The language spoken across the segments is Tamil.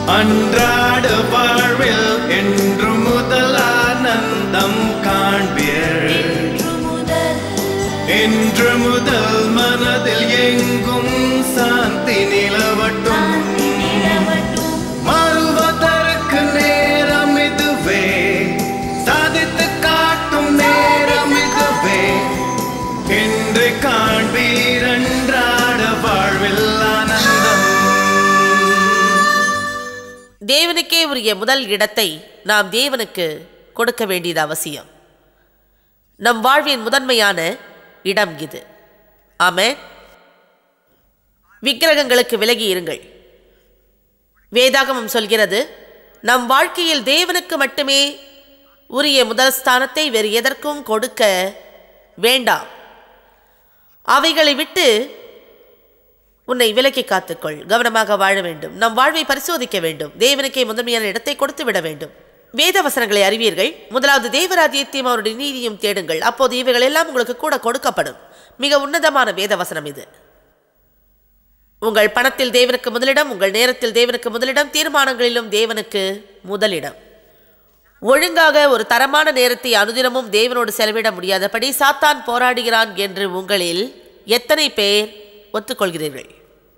அன்றாட வாழ்வில் என்று முதல் ஆனந்தம் காண்பீர் இன்று முதல் இன்று முதல் மனதில் எங்கும் சாந்தி நிலவட்டும் சாந்தி நிலவட்டும் மாறுவதற்கு நேரம் இதுவே சாதித்து காட்டும் நேரம் இதுவே என்று காண்பீர் அன்றாட வாழ்வில் ஆனந்தம் தேவனுக்கே உரிய முதல் இடத்தை நாம் தேவனுக்கு கொடுக்க வேண்டியது அவசியம் நம் வாழ்வின் முதன்மையான இடம் இது ஆமென் விக்கிரகங்களுக்கு விலகி இருங்கள் வேதாகமம் சொல்கிறது நம் வாழ்க்கையில் தேவனுக்கு மட்டுமே உரிய முதல் ஸ்தானத்தை வேறு எதற்கும் கொடுக்க வேண்டாம் அவைகளை விட்டு உன்னை விலக்கி காத்துக்கொள் கவனமாக வாழ வேண்டும் நம் வாழ்வை பரிசோதிக்க வேண்டும் தேவனுக்கே முதன்மையான இடத்தை கொடுத்து விட வேண்டும் வேத வசனங்களை அறிவீர்கள் முதலாவது தேவராஜ்யத்தையும் அவருடைய நீதியும் தேடுங்கள் அப்போது இவைகள் எல்லாம் உங்களுக்கு கூட கொடுக்கப்படும் மிக உன்னதமான வேத வசனம் இது உங்கள் பணத்தில் தேவனுக்கு முதலிடம் உங்கள் நேரத்தில் தேவனுக்கு முதலிடம் தீர்மானங்களிலும் தேவனுக்கு முதலிடம் ஒழுங்காக ஒரு தரமான நேரத்தை அனுதினமும் தேவனோடு செலவிட முடியாதபடி சாத்தான் போராடுகிறான் என்று உங்களில் எத்தனை பேர் ஒத்துக்கொள்கிறீர்கள்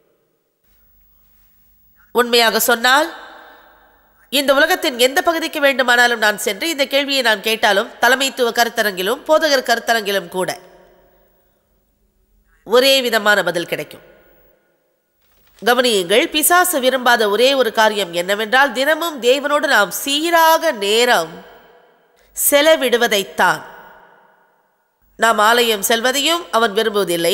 உண்மையாக சொன்னால் இந்த உலகத்தின் எந்த பகுதிக்கு வேண்டுமானாலும் நான் சென்று இந்த கேள்வியை நான் கேட்டாலும் தலைமைத்துவ கருத்தரங்கிலும் போதகர் கருத்தரங்கிலும் கூட ஒரே விதமான பதில் கிடைக்கும் கவனியுங்கள் பிசாசு விரும்பாத ஒரே ஒரு காரியம் என்னவென்றால் தினமும் தேவனோடு நாம் சீராக நேரம் செலவிடுவதைத்தான் நாம் ஆலயம் செல்வதையும் அவன் விரும்புவதில்லை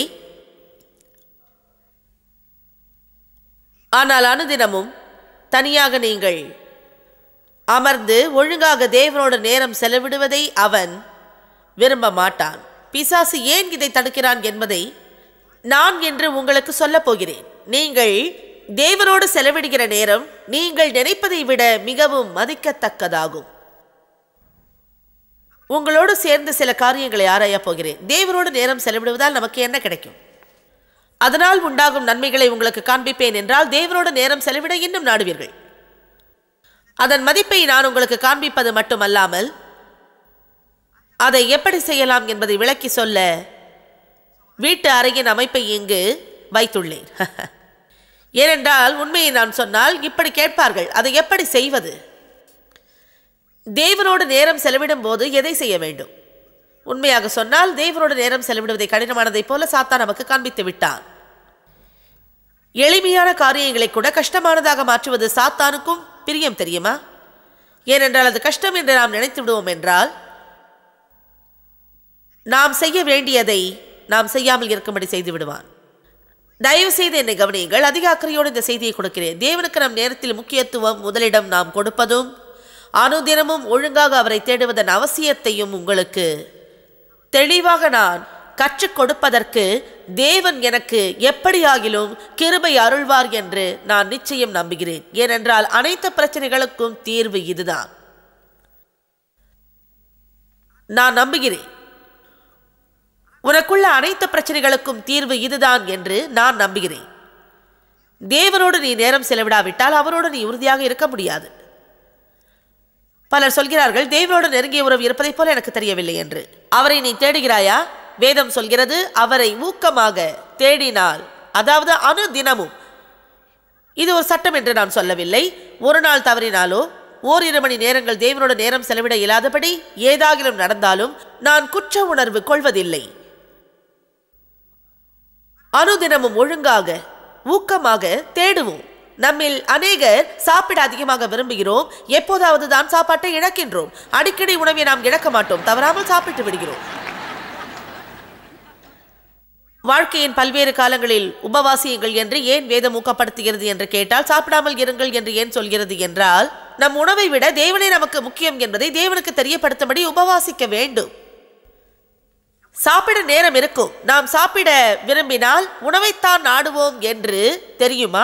ஆனால் அனுதினமும் தனியாக நீங்கள் அமர்ந்து ஒழுங்காக தேவனோடு நேரம் செலவிடுவதை அவன் விரும்ப மாட்டான் பிசாசு ஏன் இதை தடுக்கிறான் என்பதை நான் என்று உங்களுக்கு சொல்லப் போகிறேன் நீங்கள் தேவனோடு செலவிடுகிற நேரம் நீங்கள் நினைப்பதை விட மிகவும் மதிக்கத்தக்கதாகும் உங்களோடு சேர்ந்து சில காரியங்களை ஆராயப் போகிறேன் தேவனோடு நேரம் செலவிடுவதால் நமக்கு என்ன கிடைக்கும் அதனால் உண்டாகும் நன்மைகளை உங்களுக்கு காண்பிப்பேன் என்றால் தேவனோடு நேரம் செலவிட இன்னும் நாடுவீர்கள் அதன் மதிப்பை நான் உங்களுக்கு காண்பிப்பது மட்டுமல்லாமல் அதை எப்படி செய்யலாம் என்பதை விளக்கி சொல்ல வீட்டு அறையின் அமைப்பை இங்கு வைத்துள்ளேன் ஏனென்றால் உண்மையை நான் சொன்னால் இப்படி கேட்பார்கள் அதை எப்படி செய்வது தேவனோடு நேரம் செலவிடும் போது எதை செய்ய வேண்டும் உண்மையாக சொன்னால் தேவனோடு நேரம் செலவிடுவதை கடினமானதைப் போல சாத்தான் நமக்கு காண்பித்து விட்டான் எளிமையான காரியங்களை கூட கஷ்டமானதாக மாற்றுவது சாத்தானுக்கும் பிரியம் தெரியுமா ஏனென்றால் அது கஷ்டம் என்று நாம் நினைத்து விடுவோம் என்றால் நாம் செய்ய வேண்டியதை நாம் செய்யாமல் இருக்கும்படி செய்து விடுவான் தயவு செய்து என்னை கவனியுங்கள் அதிக அக்கறையோடு இந்த செய்தியை கொடுக்கிறேன் தேவனுக்கு நம் நேரத்தில் முக்கியத்துவம் முதலிடம் நாம் கொடுப்பதும் அனுதினமும் ஒழுங்காக அவரை தேடுவதன் அவசியத்தையும் உங்களுக்கு தெளிவாக நான் கற்றுக் கொடுப்பதற்கு தேவன் எனக்கு எப்படியாகிலும் கிருபை அருள்வார் என்று நான் நிச்சயம் நம்புகிறேன் ஏனென்றால் அனைத்து பிரச்சனைகளுக்கும் தீர்வு இதுதான் நான் நம்புகிறேன் உனக்குள்ள அனைத்து பிரச்சனைகளுக்கும் தீர்வு இதுதான் என்று நான் நம்புகிறேன் தேவனோடு நீ நேரம் செலவிடாவிட்டால் அவரோடு நீ உறுதியாக இருக்க முடியாது பலர் சொல்கிறார்கள் தேவனோடு நெருங்கிய உறவு இருப்பதைப் போல எனக்கு தெரியவில்லை என்று அவரை நீ தேடுகிறாயா வேதம் சொல்கிறது அவரை ஊக்கமாக தேடினால் அதாவது அணு தினமும் இது ஒரு சட்டம் என்று நான் சொல்லவில்லை ஒரு நாள் தவறினாலோ ஓரிரு மணி நேரங்கள் தேவனோட நேரம் செலவிட இயலாதபடி ஏதாகிலும் நடந்தாலும் நான் குற்ற உணர்வு கொள்வதில்லை அனுதினமும் ஒழுங்காக ஊக்கமாக தேடுவோம் நம்மில் அநேகர் சாப்பிட அதிகமாக விரும்புகிறோம் எப்போதாவது தான் சாப்பாட்டை இழக்கின்றோம் அடிக்கடி உணவை நாம் இழக்க மாட்டோம் தவறாமல் சாப்பிட்டு விடுகிறோம் வாழ்க்கையின் பல்வேறு காலங்களில் உபவாசியுங்கள் என்று ஏன் வேதம் ஊக்கப்படுத்துகிறது என்று கேட்டால் சாப்பிடாமல் இருங்கள் என்று ஏன் சொல்கிறது என்றால் நம் உணவை விட தேவனே நமக்கு முக்கியம் என்பதை தேவனுக்கு தெரியப்படுத்தும்படி உபவாசிக்க வேண்டும் சாப்பிட நேரம் இருக்கும் நாம் சாப்பிட விரும்பினால் உணவைத்தான் நாடுவோம் என்று தெரியுமா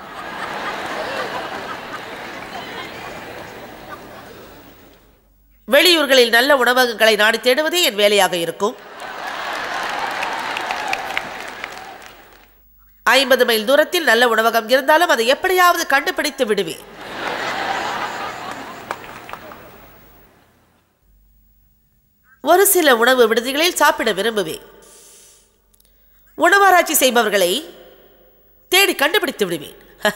வெளியூர்களில் நல்ல உணவகங்களை நாடி தேடுவதே என் வேலையாக இருக்கும் ஐம்பது மைல் தூரத்தில் நல்ல உணவகம் இருந்தாலும் அதை எப்படியாவது கண்டுபிடித்து விடுவேன் ஒரு சில உணவு விடுதிகளில் சாப்பிட விரும்புவேன் உணவாராய்ச்சி செய்பவர்களை தேடி கண்டுபிடித்து விடுவேன்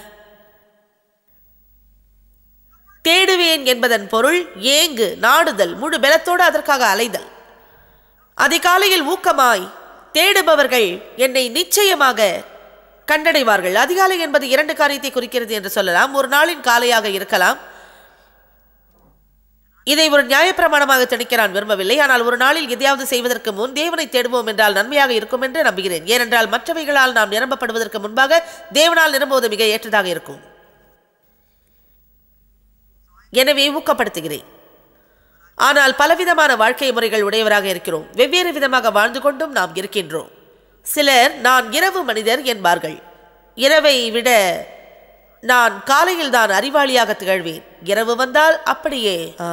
தேடுவேன் என்பதன் பொருள் ஏங்கு நாடுதல் முழு பலத்தோடு அதற்காக அலைதல் அதிகாலையில் ஊக்கமாய் தேடுபவர்கள் என்னை நிச்சயமாக கண்டடைவார்கள் அதிகாலை என்பது இரண்டு காரியத்தை குறிக்கிறது என்று சொல்லலாம் ஒரு நாளின் காலையாக இருக்கலாம் இதை ஒரு நியாயப்பிரமாணமாக திணிக்க நான் விரும்பவில்லை ஆனால் ஒரு நாளில் எதையாவது செய்வதற்கு முன் தேவனை தேடுவோம் என்றால் நன்மையாக இருக்கும் என்று நம்புகிறேன் ஏனென்றால் மற்றவைகளால் நாம் நிரம்பப்படுவதற்கு முன்பாக தேவனால் நிரம்புவது மிக ஏற்றதாக இருக்கும் எனவே ஊக்கப்படுத்துகிறேன் ஆனால் பலவிதமான வாழ்க்கை முறைகள் உடையவராக இருக்கிறோம் வெவ்வேறு விதமாக வாழ்ந்து கொண்டும் நாம் இருக்கின்றோம் சிலர் நான் இரவு மனிதர் என்பார்கள் இரவை விட நான் காலையில் தான் அறிவாளியாக திகழ்வேன் இரவு வந்தால் அப்படியே ஆ.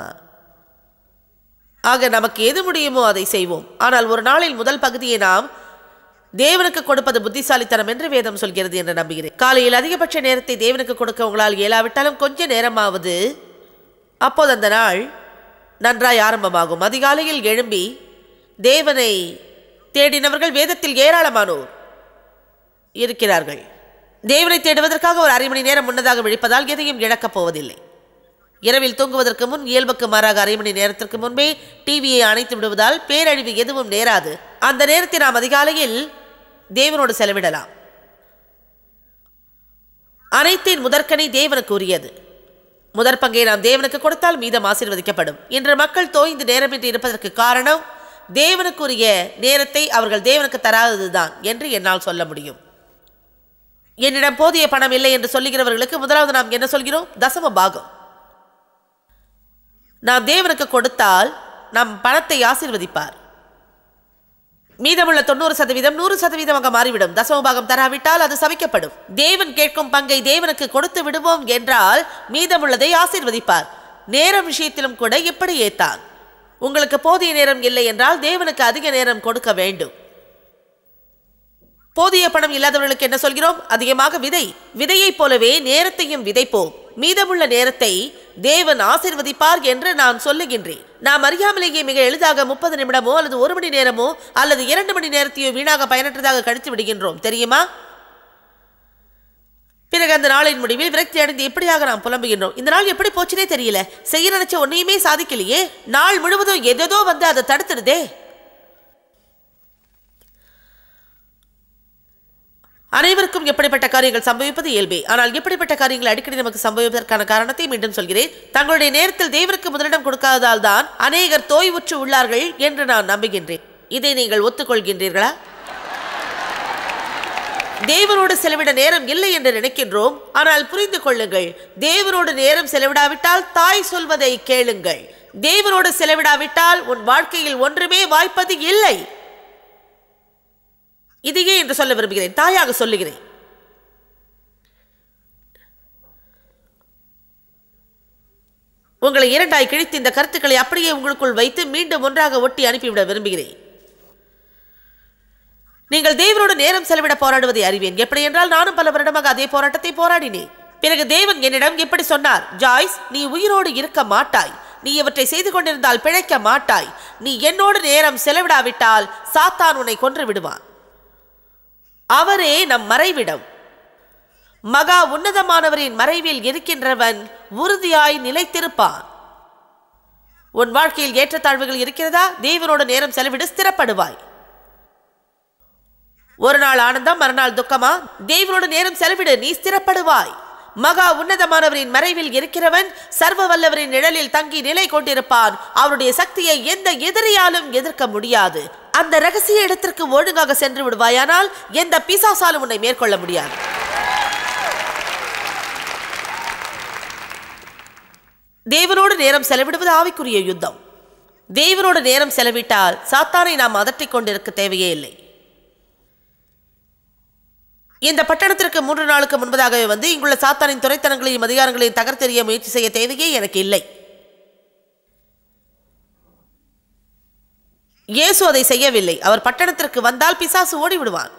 ஆக நமக்கு எது முடியுமோ அதை செய்வோம் ஆனால் ஒரு நாளில் முதல் பகுதியை நாம் தேவனுக்கு கொடுப்பது புத்திசாலித்தனம் என்று வேதம் சொல்கிறது என்று நம்புகிறேன் காலையில் அதிகபட்ச நேரத்தை தேவனுக்கு கொடுக்க உங்களால் இயலாவிட்டாலும் கொஞ்ச நேரமாவது அப்போது அந்த நாள் நன்றாய் ஆரம்பமாகும் அதிகாலையில் எழும்பி தேவனை தேடினவர்கள் வேதத்தில் ஏராளமானோர் இருக்கிறார்கள் தேவனை தேடுவதற்காக ஒரு அரை மணி நேரம் முன்னதாக விழிப்பதால் எதையும் இழக்கப் போவதில்லை இரவில் தூங்குவதற்கு முன் இயல்புக்கு மாறாக அரை மணி நேரத்திற்கு முன்பே டிவியை அணைத்து விடுவதால் பேரழிவு எதுவும் நேராது அந்த நேரத்தை நாம் அதிகாலையில் தேவனோடு செலவிடலாம் அனைத்தின் முதற்கனை தேவனுக்கு உரியது முதற் பங்கை நாம் தேவனுக்கு கொடுத்தால் மீதம் ஆசீர்வதிக்கப்படும் இன்று மக்கள் தோய்ந்து நேரமின்றி இருப்பதற்கு காரணம் தேவனுக்குரிய நேரத்தை அவர்கள் தேவனுக்கு தராததுதான் என்று என்னால் சொல்ல முடியும் என்னிடம் போதிய பணம் இல்லை என்று சொல்லுகிறவர்களுக்கு முதலாவது நாம் என்ன சொல்கிறோம் தசம பாகம் நாம் தேவனுக்கு கொடுத்தால் நம் பணத்தை ஆசீர்வதிப்பார் மீதமுள்ள தொண்ணூறு சதவீதம் நூறு சதவீதமாக மாறிவிடும் தசம பாகம் தராவிட்டால் அது சபிக்கப்படும் தேவன் கேட்கும் பங்கை தேவனுக்கு கொடுத்து விடுவோம் என்றால் மீதமுள்ளதை ஆசீர்வதிப்பார் நேரம் விஷயத்திலும் கூட இப்படியே தான் உங்களுக்கு போதிய நேரம் இல்லை என்றால் தேவனுக்கு அதிக நேரம் கொடுக்க வேண்டும் போதிய பணம் இல்லாதவர்களுக்கு என்ன சொல்கிறோம் அதிகமாக விதை விதையைப் போலவே நேரத்தையும் விதைப்போம் மீதமுள்ள நேரத்தை தேவன் ஆசிர்வதிப்பார் என்று நான் சொல்லுகின்றேன் நாம் அறியாமலேயே மிக எளிதாக முப்பது நிமிடமோ அல்லது ஒரு மணி நேரமோ அல்லது இரண்டு மணி நேரத்தையோ வீணாக பயனற்றதாக கழித்து விடுகின்றோம் தெரியுமா பிறகு அந்த நாளின் முடிவில் விரக்தி அடைந்து எப்படியாக நாம் புலம்புகின்றோம் இந்த நாள் எப்படி போச்சுனே தெரியல செய்ய நினைச்ச ஒன்னையுமே சாதிக்கலையே நாள் முழுவதும் எதேதோ வந்து அதை தடுத்துடுதே அனைவருக்கும் எப்படிப்பட்ட காரியங்கள் சம்பவிப்பது இயல்பே ஆனால் எப்படிப்பட்ட காரியங்கள் அடிக்கடி நமக்கு சம்பவிப்பதற்கான காரணத்தை மீண்டும் சொல்கிறேன் தங்களுடைய நேரத்தில் தேவனுக்கு முதலிடம் கொடுக்காததால் தான் அநேகர் தோய்வுற்று உள்ளார்கள் என்று நான் நம்புகின்றேன் இதை நீங்கள் ஒத்துக்கொள்கின்றீர்களா தேவனோடு செலவிட நேரம் இல்லை என்று நினைக்கின்றோம் ஆனால் புரிந்து கொள்ளுங்கள் தேவனோடு நேரம் செலவிடாவிட்டால் தாய் சொல்வதை கேளுங்கள் தேவனோடு செலவிடாவிட்டால் உன் வாழ்க்கையில் ஒன்றுமே வாய்ப்பது இல்லை இதையே என்று சொல்ல விரும்புகிறேன் தாயாக சொல்லுகிறேன் உங்களை இரண்டாய் கிழித்து இந்த கருத்துக்களை அப்படியே உங்களுக்குள் வைத்து மீண்டும் ஒன்றாக ஒட்டி அனுப்பிவிட விரும்புகிறேன் நீங்கள் தேவனோடு நேரம் செலவிட போராடுவதை அறிவேன் எப்படி என்றால் நானும் பல வருடமாக அதே போராட்டத்தை போராடினேன் பிறகு தேவன் என்னிடம் எப்படி சொன்னார் ஜாய்ஸ் நீ உயிரோடு இருக்க மாட்டாய் நீ இவற்றை செய்து கொண்டிருந்தால் பிழைக்க மாட்டாய் நீ என்னோடு நேரம் செலவிடாவிட்டால் சாத்தான் உன்னை கொன்று விடுவான் அவரே நம் மறைவிடம் மகா உன்னதமானவரின் மறைவில் இருக்கின்றவன் உறுதியாய் நிலைத்திருப்பான் உன் வாழ்க்கையில் ஏற்றத்தாழ்வுகள் இருக்கிறதா தேவனோடு நேரம் செலவிடு ஸ்திரப்படுவாய் ஒரு நாள் ஆனந்தம் மறுநாள் துக்கமா தேவனோடு நேரம் செலவிடு நீ ஸ்திரப்படுவாய் மகா உன்னதமானவரின் மறைவில் இருக்கிறவன் சர்வ வல்லவரின் நிழலில் தங்கி நிலை கொண்டிருப்பான் அவருடைய சக்தியை எந்த எதிரியாலும் எதிர்க்க முடியாது அந்த ரகசிய இடத்திற்கு ஒழுங்காக சென்று விடுவாயானால் எந்த பிசாசாலும் உன்னை மேற்கொள்ள முடியாது தேவனோடு நேரம் செலவிடுவது ஆவிக்குரிய யுத்தம் தேவனோடு நேரம் செலவிட்டால் சாத்தானை நாம் அதட்டிக் கொண்டிருக்க தேவையே இல்லை இந்த பட்டணத்திற்கு மூன்று நாளுக்கு முன்பதாகவே வந்து இங்குள்ள சாத்தானின் துறைத்தனங்களையும் அதிகாரங்களையும் தகர்த்தெறிய முயற்சி செய்ய தேவையே எனக்கு இல்லை இயேசு அதை செய்யவில்லை அவர் பட்டணத்திற்கு வந்தால் பிசாசு ஓடி விடுவான்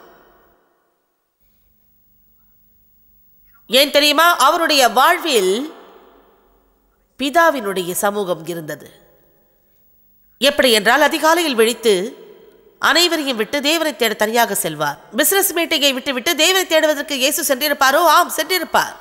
ஏன் தெரியுமா அவருடைய வாழ்வில் பிதாவினுடைய சமூகம் இருந்தது எப்படி என்றால் அதிகாலையில் விழித்து அனைவரையும் விட்டு தேவனை தேட தனியாக செல்வார் பிசினஸ் மீட்டிங்கை விட்டு விட்டு தேவனை தேடுவதற்கு இயேசு சென்றிருப்பாரோ ஆம் சென்றிருப்பார்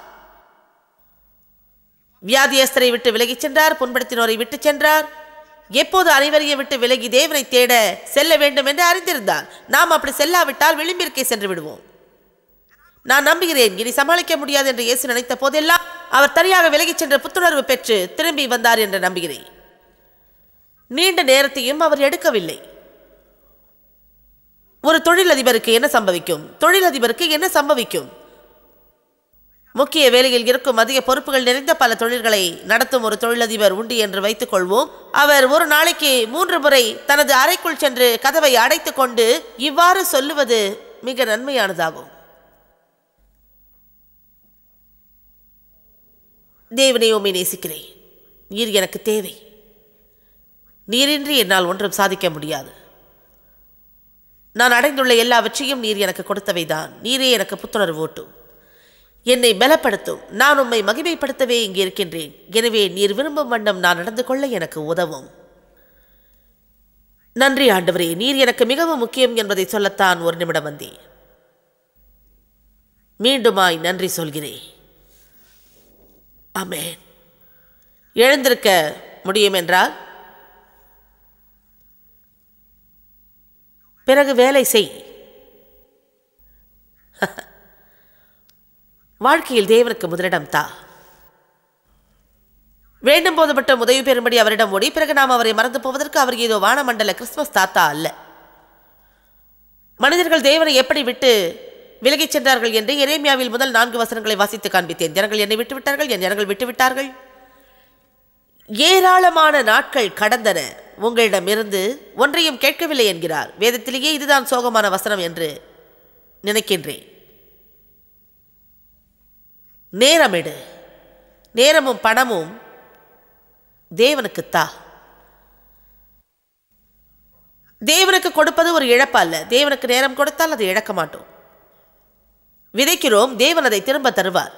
வியாதியஸ்தரை விட்டு விலகிச் சென்றார் புண்படுத்தினோரை விட்டு சென்றார் எப்போது அனைவரையும் விட்டு விலகி தேவனை தேட செல்ல வேண்டும் என்று அறிந்திருந்தார் நாம் அப்படி செல்லாவிட்டால் விளிம்பிற்கே சென்று விடுவோம் நான் நம்புகிறேன் இனி சமாளிக்க முடியாது என்று இயேசு நினைத்த போதெல்லாம் அவர் தனியாக விலகிச் சென்று புத்துணர்வு பெற்று திரும்பி வந்தார் என்று நம்புகிறேன் நீண்ட நேரத்தையும் அவர் எடுக்கவில்லை ஒரு தொழிலதிபருக்கு என்ன சம்பவிக்கும் தொழிலதிபருக்கு என்ன சம்பவிக்கும் முக்கிய வேலையில் இருக்கும் அதிக பொறுப்புகள் நிறைந்த பல தொழில்களை நடத்தும் ஒரு தொழிலதிபர் உண்டு என்று வைத்துக் கொள்வோம் அவர் ஒரு நாளைக்கு மூன்று முறை தனது அறைக்குள் சென்று கதவை அடைத்துக் கொண்டு இவ்வாறு சொல்லுவது மிக நன்மையானதாகும் தேவனை உம்மை நேசிக்கிறேன் நீர் எனக்கு தேவை நீரின்றி என்னால் ஒன்றும் சாதிக்க முடியாது நான் அடைந்துள்ள எல்லாவற்றையும் நீர் எனக்கு கொடுத்தவைதான் நீரே எனக்கு புத்துணர்வு ஊட்டும் என்னை பலப்படுத்தும் நான் உம்மை மகிமைப்படுத்தவே இங்கே இருக்கின்றேன் எனவே நீர் விரும்பும் வண்ணம் நான் நடந்து கொள்ள எனக்கு உதவும் நன்றி ஆண்டவரே நீர் எனக்கு மிகவும் முக்கியம் என்பதை சொல்லத்தான் ஒரு நிமிடம் வந்தேன் மீண்டுமாய் நன்றி சொல்கிறேன் ஆமென் எழுந்திருக்க முடியும் என்றால் பிறகு வேலை செய் வாழ்க்கையில் தேவனுக்கு முதலிடம் தா வேண்டும் போது மட்டும் உதவி பெறும்படி அவரிடம் ஓடி பிறகு நாம் அவரை மறந்து போவதற்கு அவர் ஏதோ வானமண்டல கிறிஸ்துமஸ் தாத்தா அல்ல மனிதர்கள் தேவனை எப்படி விட்டு விலகிச் சென்றார்கள் என்று எரேமியாவில் முதல் நான்கு வசனங்களை வாசித்து காண்பித்தேன் ஜனங்கள் என்னை விட்டு விட்டார்கள் என் ஜனங்கள் விட்டு விட்டார்கள் ஏராளமான நாட்கள் கடந்தன உங்களிடமிருந்து ஒன்றையும் கேட்கவில்லை என்கிறார் வேதத்திலேயே இதுதான் சோகமான வசனம் என்று நினைக்கின்றேன் நேரமிடு நேரமும் பணமும் தேவனுக்குத்தா தேவனுக்கு கொடுப்பது ஒரு இழப்பு அல்ல தேவனுக்கு நேரம் கொடுத்தால் அதை இழக்க மாட்டோம் விதைக்கிறோம் தேவன் அதை திரும்ப தருவார்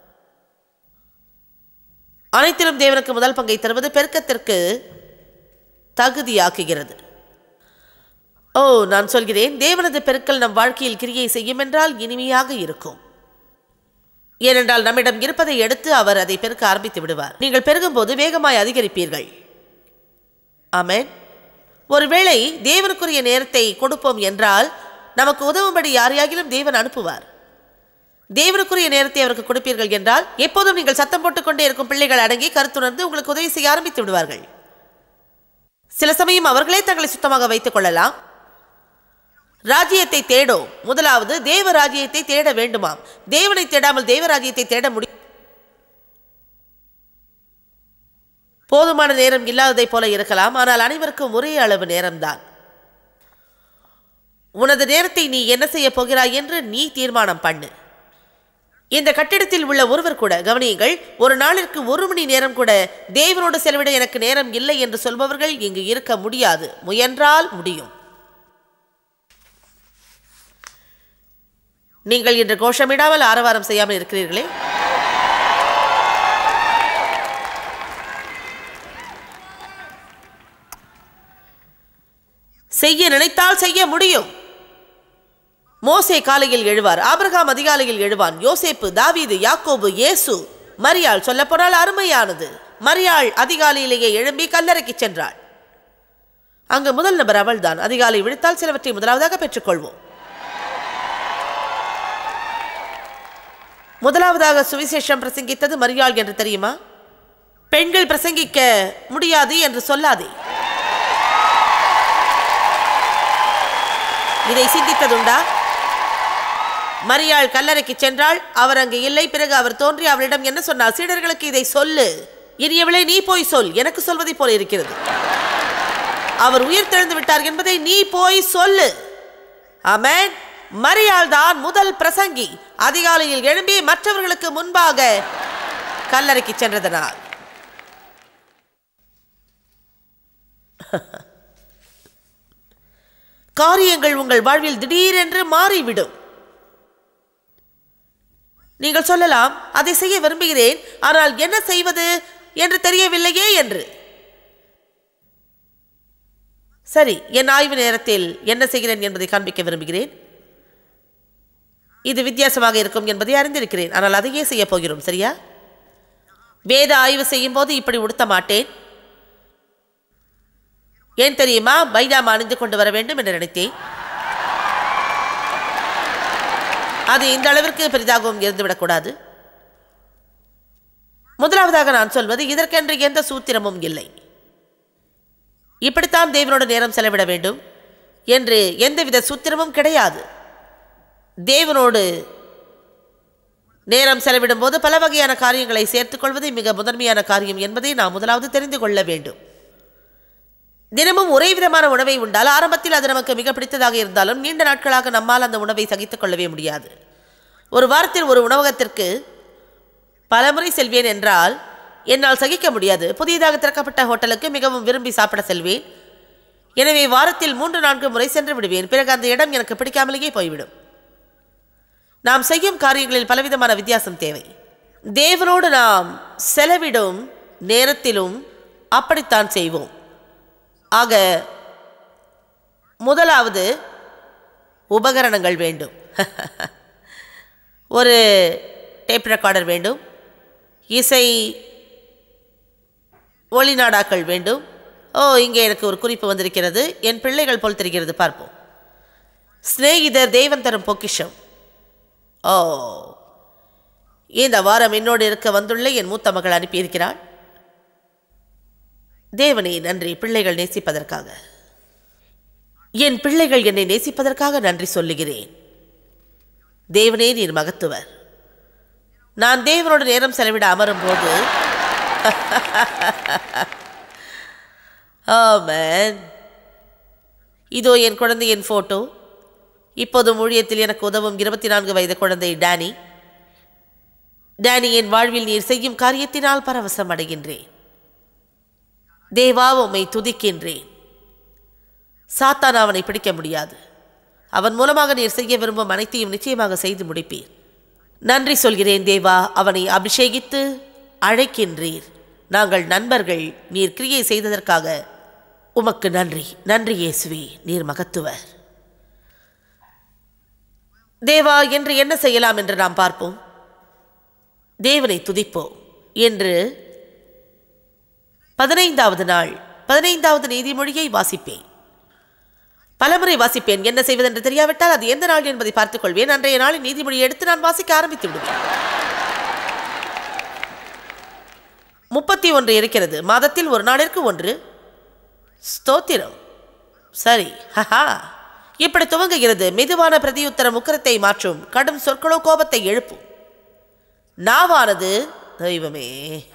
அனைத்திலும் தேவனுக்கு முதல் பங்கை தருவது பெருக்கத்திற்கு தகுதியாக்குகிறது ஓ நான் சொல்கிறேன் தேவனது பெருக்கல் நம் வாழ்க்கையில் கிரியை செய்யும் என்றால் இனிமையாக இருக்கும் ஏனென்றால் நம்மிடம் இருப்பதை எடுத்து அவர் அதை பெருக்க ஆரம்பித்து விடுவார் நீங்கள் பெருகும்போது வேகமாய் அதிகரிப்பீர்கள் ஆமென் ஒருவேளை தேவனுக்குரிய நேரத்தை கொடுப்போம் என்றால் நமக்கு உதவும்படி யாரையாகிலும் தேவன் அனுப்புவார் தேவனுக்குரிய நேரத்தை அவருக்கு கொடுப்பீர்கள் என்றால் எப்போதும் நீங்கள் சத்தம் போட்டுக்கொண்டே இருக்கும் பிள்ளைகள் அடங்கி கருத்துணர்ந்து உங்களுக்கு உதவி செய்ய ஆரம்பித்து விடுவார்கள் சில சமயம் அவர்களே தங்களை சுத்தமாக வைத்துக் கொள்ளலாம் ராஜ்யத்தை தேடோ முதலாவது தேவ ராஜ்யத்தை தேட வேண்டுமாம் தேவனை தேடாமல் தேவ ராஜ்யத்தை தேட முடியும் போதுமான நேரம் இல்லாததைப் போல இருக்கலாம் ஆனால் அனைவருக்கும் ஒரே அளவு நேரம்தான் உனது நேரத்தை நீ என்ன செய்ய போகிறாய் என்று நீ தீர்மானம் பண்ணு இந்த கட்டிடத்தில் உள்ள ஒருவர் கூட கவனியுங்கள் ஒரு நாளிற்கு ஒரு மணி நேரம் கூட தேவனோடு செலவிட எனக்கு நேரம் இல்லை என்று சொல்பவர்கள் இங்கு இருக்க முடியாது முயன்றால் முடியும் நீங்கள் இன்று கோஷமிடாமல் ஆரவாரம் செய்யாமல் இருக்கிறீர்களே செய்ய நினைத்தால் செய்ய முடியும் மோசே காலையில் எழுவார் ஆபிரகாம் அதிகாலையில் எழுவான் யோசேப்பு தாவீது யாக்கோபு இயேசு மரியாள் சொல்லப்போனால் அருமையானது மரியாள் அதிகாலையிலேயே எழும்பி கல்லறைக்கு சென்றாள் அங்கு முதல் நபர் அவள்தான் அதிகாலை விழித்தால் சிலவற்றை முதலாவதாக பெற்றுக்கொள்வோம் முதலாவதாக சுவிசேஷம் பிரசங்கித்தது மரியாள் என்று தெரியுமா பெண்கள் பிரசங்கிக்க முடியாது என்று சொல்லாதே இதை சிந்தித்ததுண்டா மரியாள் கல்லறைக்கு சென்றாள் அவர் அங்கு இல்லை பிறகு அவர் தோன்றி அவரிடம் என்ன சொன்னார் சீடர்களுக்கு இதை சொல்லு இனியவளே நீ போய் சொல் எனக்கு சொல்வதைப் போல இருக்கிறது அவர் உயிர் தெழுந்து விட்டார் என்பதை நீ போய் சொல்லு ஆமென் மரியாள் தான் முதல் பிரசங்கி அதிகாலையில் எழும்பி மற்றவர்களுக்கு முன்பாக கல்லறைக்கு சென்றதனால் காரியங்கள் உங்கள் வாழ்வில் திடீரென்று மாறிவிடும் நீங்கள் சொல்லலாம் அதை செய்ய விரும்புகிறேன் ஆனால் என்ன செய்வது என்று தெரியவில்லையே என்று சரி என் ஆய்வு நேரத்தில் என்ன செய்கிறேன் என்பதை காண்பிக்க விரும்புகிறேன் இது வித்தியாசமாக இருக்கும் என்பதை அறிந்திருக்கிறேன் ஆனால் அதையே செய்ய போகிறோம் சரியா வேத ஆய்வு செய்யும் போது இப்படி உடுத்த மாட்டேன் ஏன் தெரியுமா பைஜாமா அணிந்து கொண்டு வர வேண்டும் என்று நினைத்தேன் அது இந்த அளவிற்கு பெரிதாகவும் இருந்துவிடக்கூடாது முதலாவதாக நான் சொல்வது இதற்கென்று எந்த சூத்திரமும் இல்லை இப்படித்தான் தேவனோட நேரம் செலவிட வேண்டும் என்று எந்தவித சூத்திரமும் கிடையாது தேவனோடு நேரம் செலவிடும் போது பல வகையான காரியங்களை சேர்த்துக் கொள்வதே மிக முதன்மையான காரியம் என்பதை நாம் முதலாவது தெரிந்து கொள்ள வேண்டும் தினமும் ஒரே விதமான உணவை உண்டால் ஆரம்பத்தில் அது நமக்கு மிக பிடித்ததாக இருந்தாலும் நீண்ட நாட்களாக நம்மால் அந்த உணவை சகித்துக் கொள்ளவே முடியாது ஒரு வாரத்தில் ஒரு உணவகத்திற்கு பலமுறை செல்வேன் என்றால் என்னால் சகிக்க முடியாது புதியதாக திறக்கப்பட்ட ஹோட்டலுக்கு மிகவும் விரும்பி சாப்பிட செல்வேன் எனவே வாரத்தில் மூன்று நான்கு முறை சென்று விடுவேன் பிறகு அந்த இடம் எனக்கு பிடிக்காமலேயே போய்விடும் நாம் செய்யும் காரியங்களில் பலவிதமான வித்தியாசம் தேவை தேவனோடு நாம் செலவிடும் நேரத்திலும் அப்படித்தான் செய்வோம் ஆக முதலாவது உபகரணங்கள் வேண்டும் ஒரு டேப் ரெக்கார்டர் வேண்டும் இசை ஒளிநாடாக்கள் வேண்டும் ஓ இங்கே எனக்கு ஒரு குறிப்பு வந்திருக்கிறது என் பிள்ளைகள் போல் தெரிகிறது பார்ப்போம் சிநேகிதர் தெய்வம் தரும் பொக்கிஷம் ஓ இந்த வாரம் என்னோடு இருக்க வந்துள்ள என் மூத்த மகள் அனுப்பியிருக்கிறாள் தேவனே நன்றி பிள்ளைகள் நேசிப்பதற்காக என் பிள்ளைகள் என்னை நேசிப்பதற்காக நன்றி சொல்லுகிறேன் தேவனே நீர் மகத்துவர் நான் தேவனோட நேரம் செலவிட அமரும் போது ஆமன் இதோ என் குழந்தையின் ஃபோட்டோ இப்போது ஊழியத்தில் எனக்கு உதவும் இருபத்தி நான்கு வயது குழந்தை டேனி டேனி என் வாழ்வில் நீர் செய்யும் காரியத்தினால் பரவசம் அடைகின்றேன் தேவா உம்மை துதிக்கின்றேன் சாத்தான் அவனை பிடிக்க முடியாது அவன் மூலமாக நீர் செய்ய விரும்பும் அனைத்தையும் நிச்சயமாக செய்து முடிப்பீர் நன்றி சொல்கிறேன் தேவா அவனை அபிஷேகித்து அழைக்கின்றீர் நாங்கள் நண்பர்கள் நீர் கிரியை செய்ததற்காக உமக்கு நன்றி நன்றி இயேசுவே நீர் மகத்துவர் தேவா என்று என்ன செய்யலாம் என்று நாம் பார்ப்போம் தேவனை துதிப்போம் என்று பதினைந்தாவது நாள் பதினைந்தாவது நீதிமொழியை வாசிப்பேன் பலமுறை வாசிப்பேன் என்ன செய்வதென்று தெரியாவிட்டால் அது எந்த நாள் என்பதை பார்த்துக் கொள்வேன் அன்றைய நாளின் நீதிமொழியை எடுத்து நான் வாசிக்க ஆரம்பித்து விடுவேன் முப்பத்தி ஒன்று இருக்கிறது மாதத்தில் ஒரு நாளிற்கு ஒன்று ஸ்தோத்திரம் சரி ஹஹா இப்படி துவங்குகிறது மெதுவான பிரதியுத்தரம் உக்கரத்தை மாற்றும் கடும் சொற்களோ கோபத்தை எழுப்பும் நாவானது தெய்வமே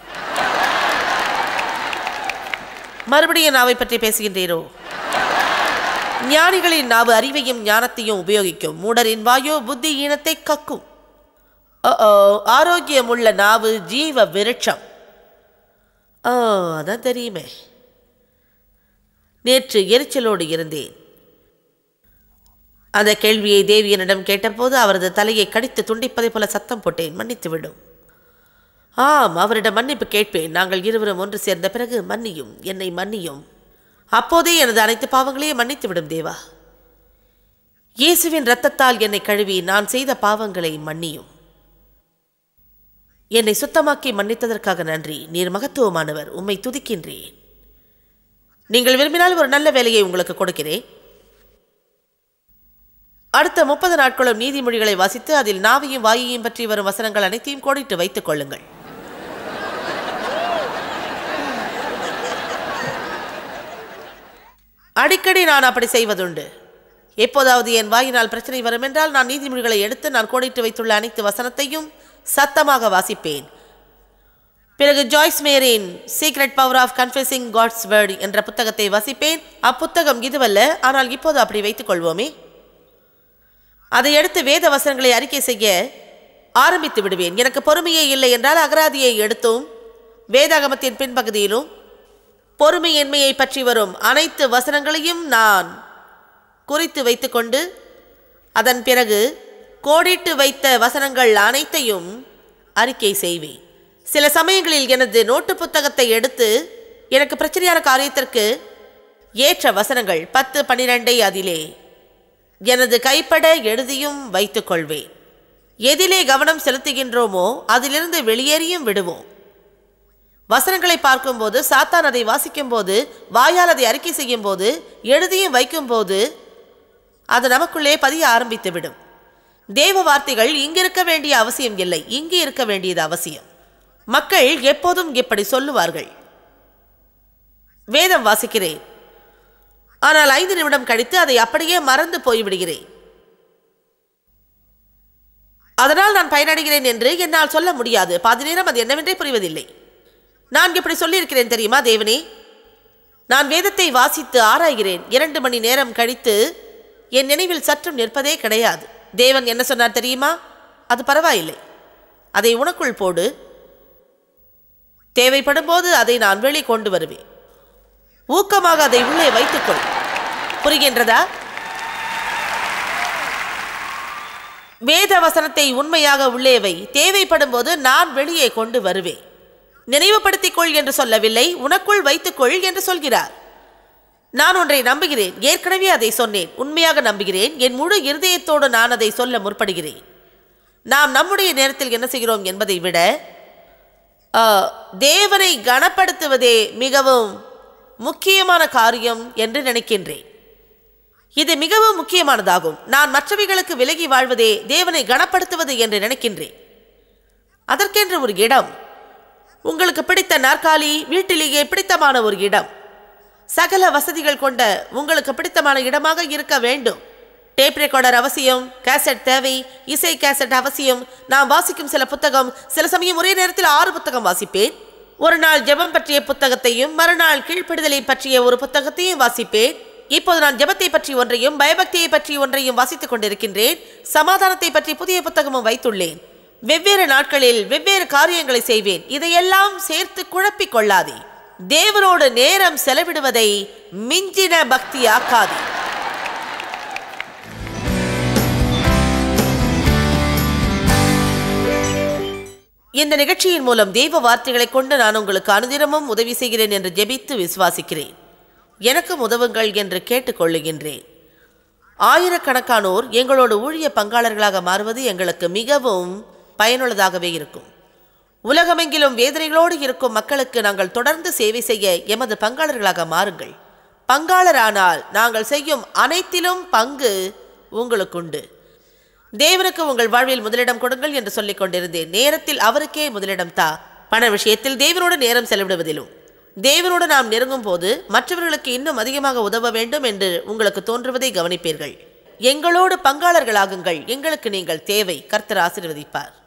மறுபடியும் நாவை பற்றி பேசுகின்றீரோ ஞானிகளின் நாவு அறிவையும் ஞானத்தையும் உபயோகிக்கும் மூடரின் வாயோ புத்தி ஈனத்தை கக்கும் ஓ ஆரோக்கியமுள்ள நாவு ஜீவ விருட்சம் ஓ அதான் தெரியுமே நேற்று எரிச்சலோடு இருந்தேன் அந்த கேள்வியை தேவியனிடம் கேட்டபோது அவரது தலையை கடித்து துண்டிப்பதைப் போல சத்தம் போட்டேன் மன்னித்து விடும் ஆம் அவரிடம் மன்னிப்பு கேட்பேன் நாங்கள் இருவரும் ஒன்று சேர்ந்த பிறகு மன்னியும் என்னை மன்னியும் அப்போதே எனது அனைத்து பாவங்களையும் மன்னித்து விடும் தேவா இயேசுவின் இரத்தத்தால் என்னை கழுவி நான் செய்த பாவங்களை மன்னியும் என்னை சுத்தமாக்கி மன்னித்ததற்காக நன்றி நீர் மகத்துவமானவர் உம்மை துதிக்கின்றேன் நீங்கள் விரும்பினால் ஒரு நல்ல வேலையை உங்களுக்கு கொடுக்கிறேன் அடுத்த முப்பது நாட்களும் நீதிமொழிகளை வாசித்து அதில் நாவையும் வாயையும் பற்றி வரும் வசனங்கள் அனைத்தையும் கோடிட்டு வைத்துக் கொள்ளுங்கள் அடிக்கடி நான் அப்படி செய்வதுண்டு எப்போதாவது என் வாயினால் பிரச்சனை வரும் என்றால் நான் நீதிமொழிகளை எடுத்து நான் கோடிட்டு வைத்துள்ள அனைத்து வசனத்தையும் சத்தமாக வாசிப்பேன் பிறகு ஜாய்ஸ் மேரின் secret power of confessing God's word என்ற புத்தகத்தை வாசிப்பேன் அப்புத்தகம் இதுவல்ல ஆனால் இப்போது அப்படி வைத்துக் கொள்வோமே அதை எடுத்து வேத வசனங்களை அறிக்கை செய்ய ஆரம்பித்து விடுவேன் எனக்கு பொறுமையே இல்லை என்றால் அகராதியை எடுத்தும் வேதாகமத்தின் பின்பகுதியிலும் பொறுமையின்மையை பற்றி வரும் அனைத்து வசனங்களையும் நான் குறித்து வைத்துக்கொண்டு அதன் பிறகு கோடிட்டு வைத்த வசனங்கள் அனைத்தையும் அறிக்கை செய்வேன் சில சமயங்களில் எனது நோட்டு புத்தகத்தை எடுத்து எனக்கு பிரச்சனையான காரியத்திற்கு ஏற்ற வசனங்கள் பத்து பன்னிரெண்டை அதிலே எனது கைப்பட எழுதியும் வைத்துக் கொள்வேன் எதிலே கவனம் செலுத்துகின்றோமோ அதிலிருந்து வெளியேறியும் விடுவோம் வசனங்களை பார்க்கும்போது சாத்தான் அதை வாசிக்கும்போது வாயால் அதை அறிக்கை செய்யும்போது எழுதியும் வைக்கும்போது அது நமக்குள்ளே பதிய ஆரம்பித்து விடும் தேவ வார்த்தைகள் இங்கிருக்க வேண்டிய அவசியம் இல்லை இங்கு இருக்க வேண்டியது அவசியம் மக்கள் எப்போதும் இப்படி சொல்லுவார்கள் வேதம் வாசிக்கிறேன் ஆனால் ஐந்து நிமிடம் கழித்து அதை அப்படியே மறந்து போய்விடுகிறேன் அதனால் நான் பயனடைகிறேன் என்று என்னால் சொல்ல முடியாது பாதி நேரம் அது என்னவென்றே புரிவதில்லை நான் இப்படி சொல்லியிருக்கிறேன் தெரியுமா தேவனே நான் வேதத்தை வாசித்து ஆராய்கிறேன் இரண்டு மணி நேரம் கழித்து என் நினைவில் சற்றும் நிற்பதே கிடையாது தேவன் என்ன சொன்னார் தெரியுமா அது பரவாயில்லை அதை உனக்குள் போடு தேவைப்படும் போது அதை நான் வெளி கொண்டு வருவேன் ஊக்கமாக அதை உள்ளே வைத்துக்கொள் புரிகின்றதா வேத வசனத்தை உண்மையாக உள்ளே வை தேவைப்படும் போது நான் வெளியே கொண்டு வருவேன் நினைவுபடுத்திக் கொள் என்று சொல்லவில்லை உனக்குள் வைத்துக்கொள் என்று சொல்கிறார் நான் ஒன்றை நம்புகிறேன் ஏற்கனவே அதை சொன்னேன் உண்மையாக நம்புகிறேன் என் முழு இருதயத்தோடு நான் அதை சொல்ல முற்படுகிறேன் நாம் நம்முடைய நேரத்தில் என்ன செய்கிறோம் என்பதை விட ஆ, தேவனை கனப்படுத்துவதே மிகவும் முக்கியமான காரியம் என்று நினைக்கின்றேன் இது மிகவும் முக்கியமானதாகும் நான் மற்றவைகளுக்கு விலகி வாழ்வதே தேவனை கனப்படுத்துவது என்று நினைக்கின்றேன் அதற்கென்று ஒரு இடம் உங்களுக்கு பிடித்த நாற்காலி வீட்டிலேயே பிடித்தமான ஒரு இடம் சகல வசதிகள் கொண்ட உங்களுக்கு பிடித்தமான இடமாக இருக்க வேண்டும் டேப் ரெக்கார்டர் அவசியம் கேசட் தேவை இசை கேசட் அவசியம் நான் வாசிக்கும் சில புத்தகம் சில சமயம் ஒரே நேரத்தில் ஆறு புத்தகம் வாசிப்பேன் ஒரு நாள் ஜெபம் பற்றிய புத்தகத்தையும் மறுநாள் கீழ்ப்படுதலை பற்றிய ஒரு புத்தகத்தையும் வாசிப்பேன் இப்போது நான் ஜெபத்தை பற்றி ஒன்றையும் பயபக்தியை பற்றி ஒன்றையும் வாசித்துக் கொண்டிருக்கின்றேன் சமாதானத்தை பற்றி புதிய புத்தகமும் வைத்துள்ளேன் வெவ்வேறு நாட்களில் வெவ்வேறு காரியங்களை செய்வேன் இதையெல்லாம் சேர்த்து குழப்பிக் கொள்ளாதே தேவனோடு நேரம் செலவிடுவதை மிஞ்சின பக்தியாக்காதே இந்த நிகழ்ச்சியின் மூலம் தெய்வ வார்த்தைகளை கொண்டு நான் உங்களுக்கு அனுதினமும் உதவி செய்கிறேன் என்று ஜெபித்து விசுவாசிக்கிறேன் எனக்கும் உதவுங்கள் என்று கேட்டுக்கொள்ளுகின்றேன் ஆயிரக்கணக்கானோர் எங்களோட ஊழிய பங்காளர்களாக மாறுவது எங்களுக்கு மிகவும் பயனுள்ளதாகவே இருக்கும் உலகமெங்கிலும் வேதனைகளோடு இருக்கும் மக்களுக்கு நாங்கள் தொடர்ந்து சேவை செய்ய எமது பங்காளர்களாக மாறுங்கள் பங்காளரானால் நாங்கள் செய்யும் அனைத்திலும் பங்கு உங்களுக்குண்டு தேவனுக்கு உங்கள் வாழ்வில் முதலிடம் கொடுங்கள் என்று சொல்லிக் கொண்டிருந்தேன் நேரத்தில் அவருக்கே முதலிடம் தா பண விஷயத்தில் தேவனோடு நேரம் செலவிடுவதிலும் தேவனோடு நாம் நெருங்கும் போது மற்றவர்களுக்கு இன்னும் அதிகமாக உதவ வேண்டும் என்று உங்களுக்கு தோன்றுவதை கவனிப்பீர்கள் எங்களோடு பங்காளர்களாகுங்கள் எங்களுக்கு நீங்கள் தேவை கர்த்தர் ஆசீர்வதிப்பார்